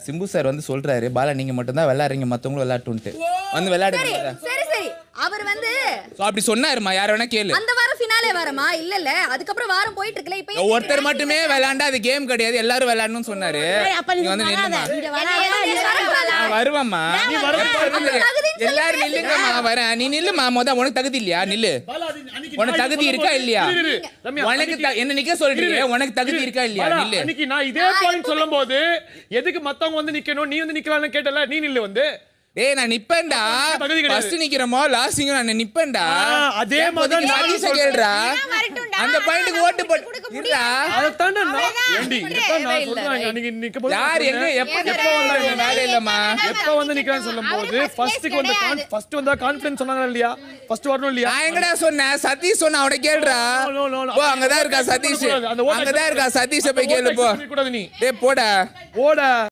Simbu sir வந்து சொல்றாரு பாலா நீங்க மட்டும் தான் விளையாடுறீங்க மத்தவங்களும் விளையாட்டுன்ட்டு வந்து விளையாடுங்க சரி சரி அவர் வந்து ஸோ அப்படி சொன்னாருமா யார வேணா கேளு அந்த வாரம் ஃபினாலே வரமா இல்ல இல்ல அதுக்கப்புறம் வாரம் போயிட்டு இருக்குல்ல இப்ப ஏன் ஒருத்தர் மட்டுமே விளையாண்டா அது கேம் கிடையாது எல்லாரும் விளையாடணும்னு சொன்னாரு அப்ப நீ நீங்க வந்து வராத. நில்லுமா இங்க என்ன வராத, எதுக்கு நீ வரக்கூடாதா? வராத. நான் வருவேம்மா நீ எப்ப வரக்கூடாது. வருவீங்க? தகுதின்னு சொல்லி எல்லாரும் நில்லுங்கம்மா வரேன் நீ நில்லுமா முத உனக்கு தகுதி இல்லையா நில்லு பாலா, அது அன்னைக்கு உனக்கு நான் தகுதி இது இருக்கா சொல்லும்போது- இல்லையா இரு, இரு, ரம்யா, உனக்கு அன்னைக்கு- த- என்ன நிக்க சொல்றீங்க இரு, உனக்கு தகுதி இரு. இருக்கா இல்லையா பாலா, நில்லு அன்னைக்கு நான் இதே பாயிண்ட் சொல்லும்போது எதுக்கு மத்தவங்க வந்து நிக்கணும் நீ வந்து நிக்கலாம்னு கேட்டல நீ நில்லு வந்து டேய் நான் நிப்பேன்டா தகுதி கிடையாது. ஃபர்ஸ்ட் நிக்கிறோமோ லாஸ்டிங்கோ நான் நிப்பேன்டா ஆ, அதே மாதிரி தான் நானும் சதீஷ சொல்றேன். கேளுடா வரட்டும்டா. அந்த பாயிண்ட்க்கு ஓட்டு போட்டு இருடா அதைத்தான் நான் ஏண்டி இதைத்தான் நான் சொல்றேன் அன்னைக்கு நிக்கும்போது யார் எங்க எப்ப எப்ப வந்தாங்க வேலை இல்லம்மா எப்ப வந்து நிக்கிறான்னு சொல்லும்போது அவரு first ஃபர்ஸ்ட்க்கு வந்து கிடையாது. ஃபர்ஸ்ட் வந்தா கான்ஃபிடன்ஸ் சொன்னாங்க இல்லையா ஃபர்ஸ்ட் வரணும் இல்லையா நான் எங்கடா சொன்னேன் சதீஷ் சொன்ன அவனை கேளுடா No, no, no, no. போ அங்கதான் இருக்கா சதீஷ் அந்த ஓட்டை அங்கதான் இருக்கா சதீஷ போய் அந்த கேளு போ ஓட்டை கூடாது நீ டேய் போடா ஓட